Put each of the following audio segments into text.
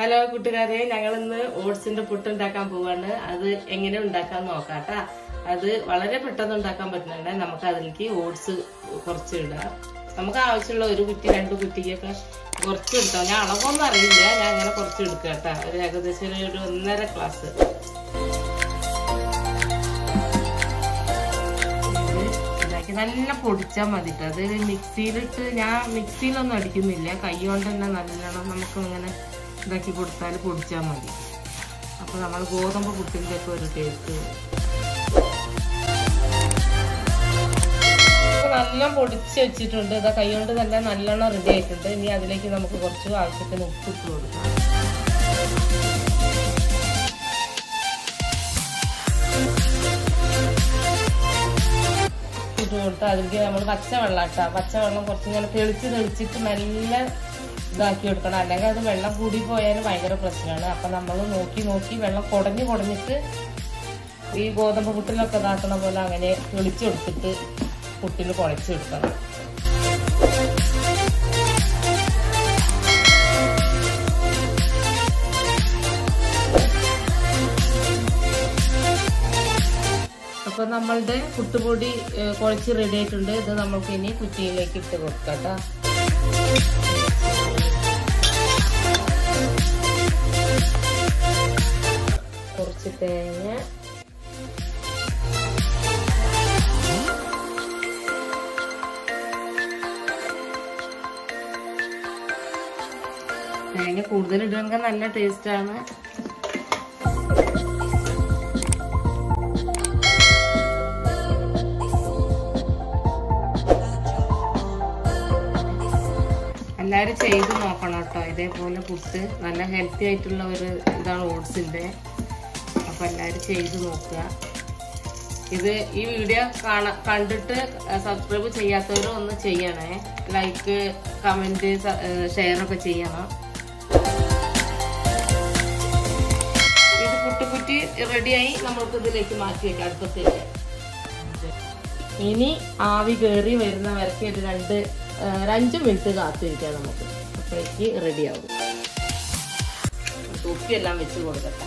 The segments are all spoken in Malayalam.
ഹലോ കൂട്ടുകാരെ ഞങ്ങൾ ഇന്ന് ഓട്സിന്റെ പുട്ട് ഉണ്ടാക്കാൻ പോവാണ് അത് എങ്ങനെ ഉണ്ടാക്കാൻ നോക്കാട്ടാ അത് വളരെ പെട്ടെന്ന് ഉണ്ടാക്കാൻ പറ്റുന്നുണ്ട് നമുക്ക് അതിലേക്ക് ഓട്സ് കുറച്ച് ഇടാം നമുക്ക് ആവശ്യമുള്ള ഒരു കുറ്റി രണ്ട് കുറ്റിക്കൊക്കെ കുറച്ച് എടുക്കാം ഞാൻ അളവൊന്നും അറിയില്ല ഞാൻ അങ്ങനെ കുറച്ച് എടുക്കാം കേട്ടാ ഒരു ഏകദേശം ഒരു ഒന്നര ഗ്ലാസ് ഇതാക്കി നല്ല പൊടിച്ചാൽ മതി ട്ടോ. അത് മിക്സിയിലിട്ട് ഞാൻ മിക്സിയിലൊന്നും അടിക്കുന്നില്ല കൈ കൊണ്ട് തന്നെ നല്ലോണം നമുക്ക് ഇങ്ങനെ ഇതാക്കി കൊടുത്താൽ പൊടിച്ചാൽ മതി അപ്പോൾ നമ്മൾ ഗോതമ്പ് പുട്ടിൻ്റെ ഒക്കെ ഒരു ടേസ്റ്റ് നല്ല പൊടിച്ച് വെച്ചിട്ടുണ്ട് ഇതാ കൈ കൊണ്ട് തന്നെ നല്ലോണം റെഡി ആയിട്ടുണ്ട് ഇനി അതിലേക്ക് നമുക്ക് കുറച്ച് ആവശ്യത്തിന് ഉപ്പിട്ട് കൊടുക്കാം ഇട്ട് കൊടുത്ത് അതിലേക്ക് നമ്മൾ പച്ചവെള്ളം ഇട്ടാ പച്ചവെള്ളം കുറച്ച് ഇങ്ങനെ തെളിച്ച് തെളിച്ചിട്ട് മെല്ലെ ഇതാക്കി കൊടുക്കണം അല്ലെങ്കിൽ അത് വെള്ളം കൂടി പോയാൽ ഭയങ്കര പ്രശ്നമാണ് അപ്പൊ നമ്മൾ നോക്കി നോക്കി വെള്ളം കുടഞ്ഞു കുടഞ്ഞിട്ട് ഈ ഗോതമ്പ് പുട്ടിലൊക്കെ ഇതാക്കണ പോലെ അങ്ങനെ തെളിച്ച് കൊടുത്തിട്ട് പുട്ടിൽ കുഴച്ചെടുക്കണം അപ്പൊ നമ്മളുടെ പുട്ടുപൊടി ഏഹ്, കുഴച്ച് റെഡി ആയിട്ടുണ്ട് ഇത് നമുക്ക് ഇനി കുറ്റിയിലേക്ക് ഇട്ട് കൊടുക്കാം ട്ടോ. കുറച്ച് തേങ്ങ തേങ്ങ കൂടുതൽ ഇടുകയാണെങ്കിൽ നല്ല ടേസ്റ്റ് ആണ് എല്ലാവരും ചെയ്ത് നോക്കണം കേട്ടോ ഇതേപോലെ പുട്ട് നല്ല ഹെൽത്തി ആയിട്ടുള്ള ഒരു ഇതാണ് ഓട്സിന്റെ അപ്പൊ എല്ലാവരും ചെയ്ത് നോക്കുക ഇത് ഈ വീഡിയോ കാണ കണ്ടിട്ട് സബ്സ്ക്രൈബ് ചെയ്യാത്തവരും ഒന്ന് ചെയ്യണേ ലൈക്ക് കമന്റ് ഷെയർ ഒക്കെ ചെയ്യണം ഇത് പുട്ടുകുറ്റി റെഡിയായി നമ്മൾക്ക് ഇതിലേക്ക് മാറ്റി വെക്കാം അടുപ്പത്തേക്ക് ഇനി ആവി കയറി വരുന്ന വരയ്ക്ക് ഒരു രണ്ട് ആ, ഒരു അഞ്ച് മിനിറ്റ് കാത്തിരിക്കാം നമുക്ക് അപ്പോഴേക്ക് റെഡിയാവും തൊപ്പിയെല്ലാം വെച്ച് കൊടുക്കട്ടെ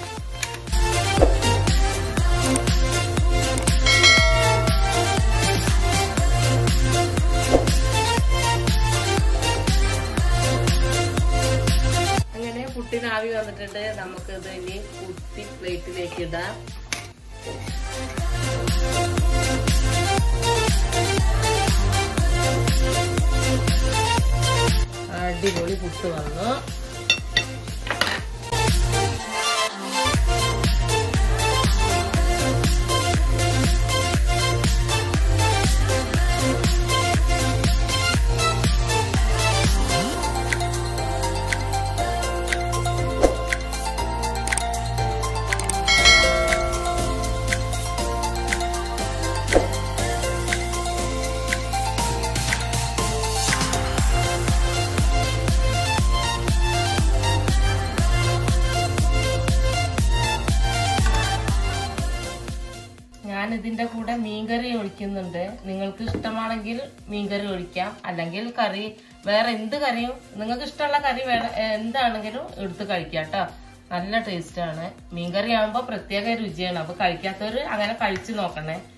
അങ്ങനെ പുട്ടിന് ആവി വന്നിട്ടുണ്ട് നമുക്ക് ഇത് ഇനി കുത്തി പ്ലേറ്റിലേക്ക് ഇടാം അടിപൊളി പുട്ട് വന്നു ഞാൻ ഇതിന്റെ കൂടെ മീൻകറി ഒഴിക്കുന്നുണ്ട് നിങ്ങൾക്ക് ഇഷ്ടമാണെങ്കിൽ മീൻകറി ഒഴിക്കാം അല്ലെങ്കിൽ കറി വേറെ എന്ത് കറിയും നിങ്ങൾക്ക് ഇഷ്ടമുള്ള കറി വേണം എന്താണെങ്കിലും എടുത്ത് കഴിക്കാം കേട്ടോ നല്ല ടേസ്റ്റ് ആണ് മീൻകറി ആകുമ്പോൾ പ്രത്യേക രുചിയാണ് അപ്പൊ കഴിക്കാത്തവര് അങ്ങനെ കഴിച്ചു നോക്കണേ